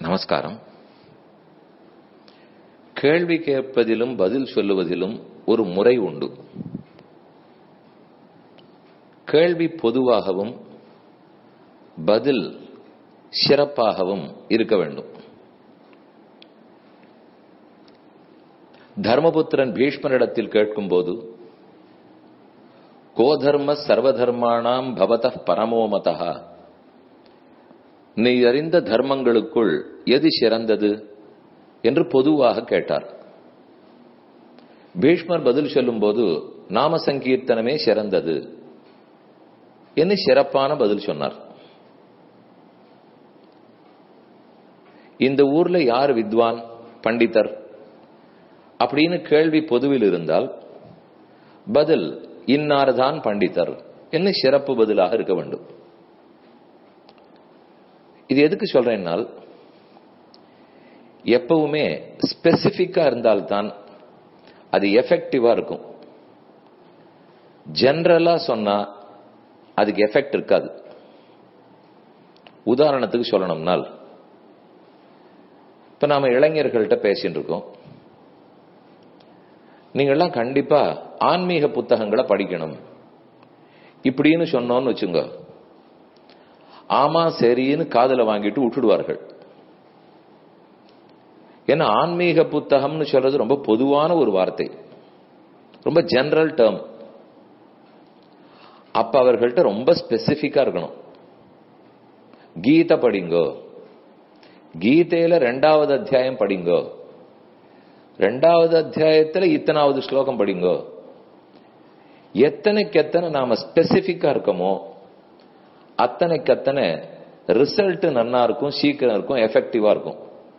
நமஸ்காரம் கேள்வி கேட்பதிலும் பதில் சொல்லுவதிலும் ஒரு முறை உண்டு கேள்வி பொதுவாகவும் பதில் சிறப்பாகவும் இருக்க வேண்டும் தர்மபுத்திரன் பீஷ்மரிடத்தில் கேட்கும்போது கோதர்ம சர்வதர்மானாம் பவத பரமோமதா நீ அறிந்த தர்மங்களுக்குள் எது சிறந்தது என்று பொதுவாக கேட்டார் பீஷ்மர் பதில் சொல்லும்போது நாம சங்கீர்த்தனமே சிறந்தது என்று சிறப்பான பதில் சொன்னார் இந்த ஊர்ல யார் வித்வான் பண்டிதர் அப்படின்னு கேள்வி பொதுவில் இருந்தால் பதில் இன்னார்தான் பண்டிதர் என்ன சிறப்பு பதிலாக இருக்க வேண்டும் இது எதுக்கு சொல்றேன்னால் எப்பவுமே ஸ்பெசிபிக்கா இருந்தால்தான் அது எஃபெக்டிவா இருக்கும் ஜெனரலா சொன்னா அதுக்கு எஃபெக்ட் இருக்காது உதாரணத்துக்கு சொல்லணும்னால் இப்ப நாம இளைஞர்கள்ட்ட பேசிட்டு இருக்கோம் நீங்கள்லாம் கண்டிப்பா ஆன்மீக புத்தகங்களை படிக்கணும் இப்படின்னு சொன்னோன்னு வச்சுங்க ஆமா சரின்னு காதல வாங்கிட்டு விட்டுடுவார்கள் ஏன்னா ஆன்மீக புத்தகம்னு சொல்றது ரொம்ப பொதுவான ஒரு வார்த்தை ரொம்ப ஜெனரல் டேர்ம் அப்ப அவர்கள்ட்ட ரொம்ப ஸ்பெசிபிக்கா இருக்கணும் கீதை படிங்கோ கீதையில ரெண்டாவது அத்தியாயம் படிங்கோ ரெண்டாவது அத்தியாயத்துல இத்தனாவது ஸ்லோகம் படிங்கோ எத்தனைக்கு எத்தனை நாம ஸ்பெசிபிக்கா இருக்கமோ அத்தனைக்கு அத்தனை ரிசல்ட் நன்னா இருக்கும் சீக்கிரம் இருக்கும் எஃபெக்டிவா இருக்கும்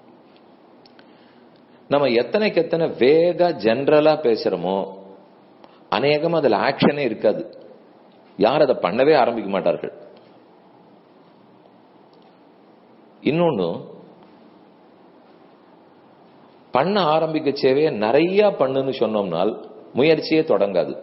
நம்ம எத்தனைக்கு எத்தனை வேக ஜென்ரலா பேசுறோமோ அநேகமா அதுல ஆக்ஷனே இருக்காது யார் அதை பண்ணவே ஆரம்பிக்க மாட்டார்கள் இன்னொன்னு பண்ண ஆரம்பிக்க சேவைய நிறைய பண்ணுன்னு சொன்னோம்னால் முயற்சியே தொடங்காது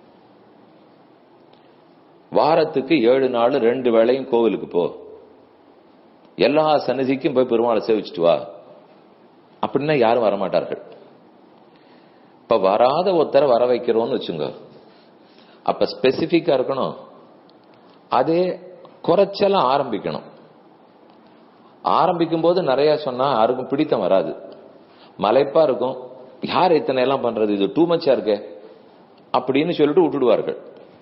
வாரத்துக்கு ஏழு நாள் ரெண்டு வேளையும் கோவிலுக்கு போ எல்லா சன்னிதிக்கும் போய் பெருமாளை சேவிச்சுட்டு வா அப்படின்னா யாரும் வரமாட்டார்கள் இப்ப வராத ஒருத்தரை வர வைக்கிறோம்னு வச்சுங்க அப்ப ஸ்பெசிபிக்கா இருக்கணும் அதே குறைச்சலாம் ஆரம்பிக்கணும் ஆரம்பிக்கும் போது நிறைய சொன்னா யாருக்கும் பிடித்தம் வராது மலைப்பா இருக்கும் யார் இத்தனை எல்லாம் பண்றது இது டூ மச்சா இருக்கே அப்படின்னு சொல்லிட்டு விட்டுடுவார்கள்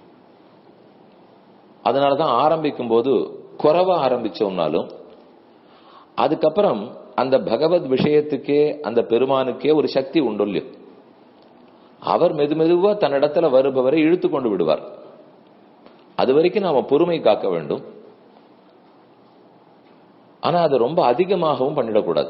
அதனாலதான் ஆரம்பிக்கும் போது குறைவா ஆரம்பிச்சோம்னாலும் அதுக்கப்புறம் அந்த பகவத் விஷயத்துக்கே அந்த பெருமானுக்கே ஒரு சக்தி உண்டு இல்லையோ அவர் மெது மெதுவா தன்னிடத்துல வருபவரை இழுத்து கொண்டு விடுவார் அது வரைக்கும் நாம பொறுமை காக்க வேண்டும் ஆனா அது ரொம்ப அதிகமாகவும் பண்ணிடக்கூடாது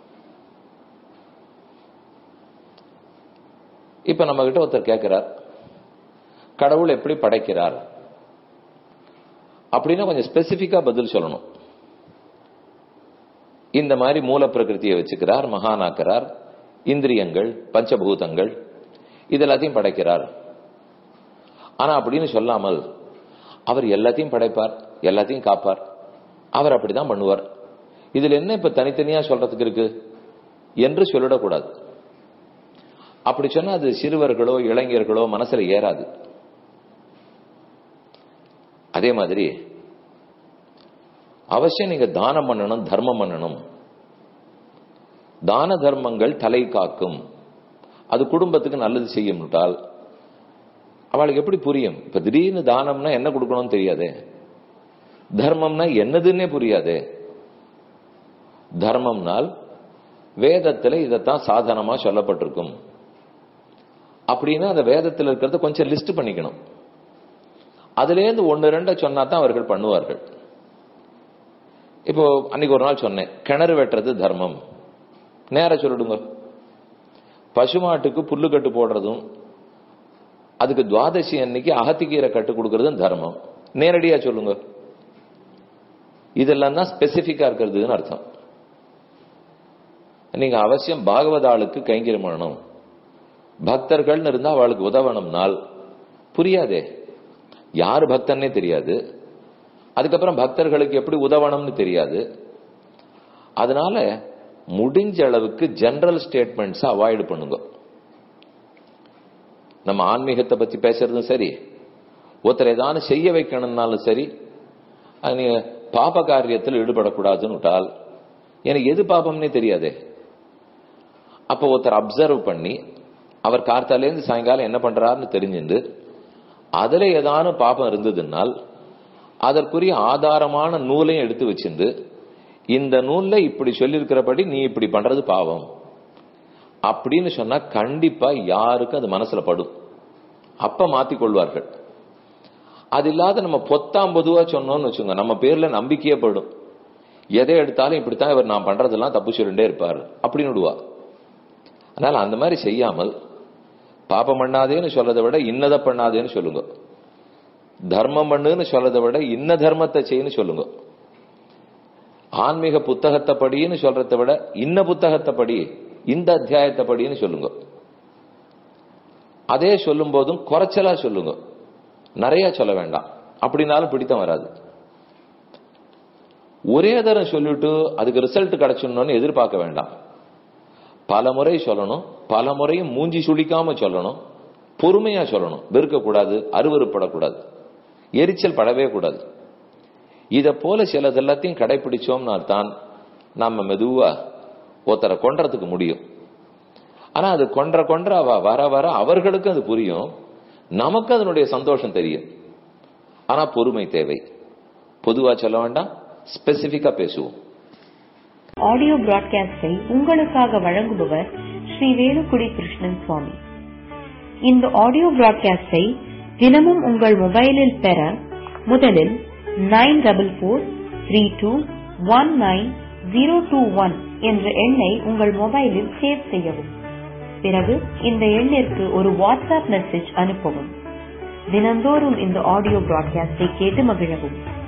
இப்ப நம்ம கிட்ட ஒருத்தர் கேட்கிறார் கடவுள் எப்படி படைக்கிறார் அப்படின்னா கொஞ்சம் ஸ்பெசிபிக்கா பதில் சொல்லணும் இந்த மாதிரி மூல பிரகிருத்தியை வச்சுக்கிறார் மகானாக்கிறார் இந்திரியங்கள் பஞ்சபூதங்கள் இது எல்லாத்தையும் படைக்கிறார் ஆனா அப்படின்னு சொல்லாமல் அவர் எல்லாத்தையும் படைப்பார் எல்லாத்தையும் காப்பார் அவர் அப்படிதான் பண்ணுவார் இதுல என்ன இப்ப தனித்தனியா சொல்றதுக்கு இருக்கு என்று சொல்லிடக்கூடாது அப்படி சொன்னா அது சிறுவர்களோ இளைஞர்களோ மனசுல ஏறாது அதே மாதிரி அவசியம் நீங்க தானம் பண்ணணும் தர்மம் பண்ணணும் தான தர்மங்கள் தலை காக்கும் அது குடும்பத்துக்கு நல்லது செய்யும்ட்டால் அவளுக்கு எப்படி புரியும் இப்ப திடீர்னு தானம்னா என்ன கொடுக்கணும்னு தெரியாதே தர்மம்னா என்னதுன்னே புரியாதே தர்மம்னால் வேதத்துல இதைத்தான் சாதனமா சொல்லப்பட்டிருக்கும் அப்படின்னா அந்த வேதத்தில் இருக்கிறத கொஞ்சம் லிஸ்ட் பண்ணிக்கணும் அதுலேருந்து ஒன்னு ரெண்ட சொன்னா தான் அவர்கள் பண்ணுவார்கள் இப்போ அன்னைக்கு ஒரு நாள் சொன்னேன் கிணறு வெட்டுறது தர்மம் நேர சொல்லிடுங்க பசுமாட்டுக்கு புல்லு கட்டு போடுறதும் அதுக்கு துவாதசி அன்னைக்கு அகத்திக்கீரை கட்டு கொடுக்கறதும் தர்மம் நேரடியா சொல்லுங்க இதெல்லாம் தான் ஸ்பெசிபிக்கா இருக்கிறதுன்னு அர்த்தம் நீங்க அவசியம் பாகவதாளுக்கு கைங்கரியம் பண்ணணும் பக்தர்கள்னு இருந்தா அவளுக்கு உதவணும்னால் புரியாதே யார் பக்தன்னே தெரியாது அதுக்கப்புறம் பக்தர்களுக்கு எப்படி உதவணும்னு தெரியாது அதனால முடிஞ்ச அளவுக்கு ஜெனரல் ஸ்டேட்மெண்ட்ஸ் அவாய்டு பண்ணுங்க நம்ம ஆன்மீகத்தை பத்தி பேசுறதும் சரி ஒருத்தர் ஏதாவது செய்ய வைக்கணும்னாலும் சரி அது நீ பாப காரியத்தில் ஈடுபடக்கூடாதுன்னு விட்டால் எனக்கு எது பாபம்னே தெரியாதே அப்ப ஒருத்தர் அப்சர்வ் பண்ணி அவர் கார்த்தாலேருந்து சாயங்காலம் என்ன பண்றாருன்னு தெரிஞ்சுண்டு அதுல ஏதான பாபம் இருந்ததுனால் அதற்குரிய ஆதாரமான நூலையும் எடுத்து வச்சிருந்து இந்த நூல்ல இப்படி சொல்லியிருக்கிறபடி நீ இப்படி பண்றது பாவம் அப்படின்னு சொன்னா கண்டிப்பா யாருக்கும் அது மனசுல படும் அப்ப மாத்திக் கொள்வார்கள் அது இல்லாத நம்ம பொத்தாம் பொதுவா சொன்னோம்னு வச்சுங்க நம்ம பேர்ல நம்பிக்கையே படும் எதை எடுத்தாலும் இப்படித்தான் இவர் நான் பண்றதெல்லாம் தப்பு சொல்லிட்டே இருப்பார் அப்படின்னு விடுவா அதனால அந்த மாதிரி செய்யாமல் பாப்பம் பண்ணாதேன்னு சொல்றதை விட இன்னதை பண்ணாதேன்னு சொல்லுங்க தர்மம் பண்ணுன்னு சொல்றதை விட இன்ன தர்மத்தை செய்யன்னு சொல்லுங்க ஆன்மீக புத்தகத்தை படின்னு சொல்றதை விட இன்ன புத்தகத்தை படி இந்த அத்தியாயத்தை படின்னு சொல்லுங்க அதே சொல்லும் போதும் குறைச்சலா சொல்லுங்க நிறைய சொல்ல வேண்டாம் அப்படின்னாலும் பிடித்தம் வராது ஒரே தரம் சொல்லிட்டு அதுக்கு ரிசல்ட் கிடைச்சிடணும்னு எதிர்பார்க்க வேண்டாம் பல முறை சொல்லணும் பல முறையும் மூஞ்சி சுழிக்காம சொல்லணும் பொறுமையா சொல்லணும் வெறுக்கக்கூடாது அருவறுப்படக்கூடாது எரிச்சல் படவே கூடாது இத போல சிலது எல்லாத்தையும் கடைபிடிச்சோம்னா தான் நம்ம மெதுவா ஒருத்தரை கொன்றதுக்கு முடியும் ஆனா அது கொன்ற கொன்ற அவ வர வர அவர்களுக்கும் அது புரியும் நமக்கு அதனுடைய சந்தோஷம் தெரியும் ஆனா பொறுமை தேவை பொதுவா சொல்ல வேண்டாம் ஸ்பெசிபிக்கா பேசுவோம் ஆடியோ பிராட்காஸ்டை உங்களுக்காக வழங்குபவர் ஸ்ரீ வேலுக்குடி கிருஷ்ணன் சுவாமி இந்த ஆடியோ பிராட்காஸ்டை தினமும் உங்கள் மொபைலில் பெற முதலில் nine double four three two one nine zero two one என்ற எண்ணை உங்கள் மொபைலில் சேவ் செய்யவும் பிறகு இந்த எண்ணிற்கு ஒரு வாட்ஸ்அப் மெசேஜ் அனுப்பவும் தினந்தோறும் இந்த ஆடியோ பிராட்காஸ்டை கேட்டு மகிழவும்